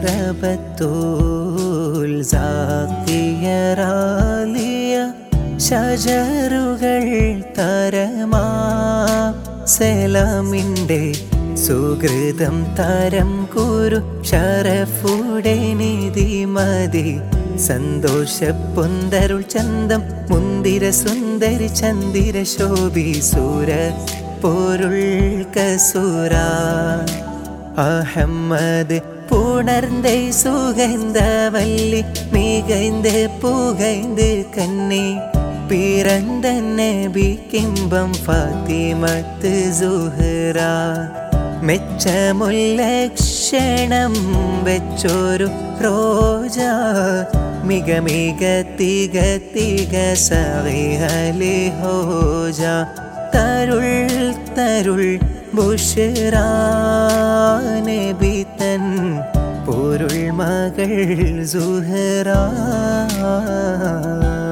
റബത്തൂൽ സാക്കിയറാലിയ ഷജറുകൾ തരമാ സലാമിൻ്റെ സുഹൃതം തരം കുരു ഷറഫുടെ നിധി മതി സന്തോഷ പൊന്തരുൾ ചന്തം മുന്തിര സുന്ദരി ചന്ദിര ശോഭി സൂര പൊരുൾ കസുര அகம்மது புணர்ந்தை சுகைந்த வள்ளி மிகைந்து புகைந்து கண்ணி பிறந்த நபி கிம்பம் ഫാത്തിമത്ത് സുഹറ മെച്ചമുല്ലക്ഷണം വെച്ചൊരു റോജ മിക മിക തിക തിക സറിഹലി ഹോജ തരുൾ തരുൾ ബുഷറാനബിതൻ പൊരുൾ മകൾ സുഹറ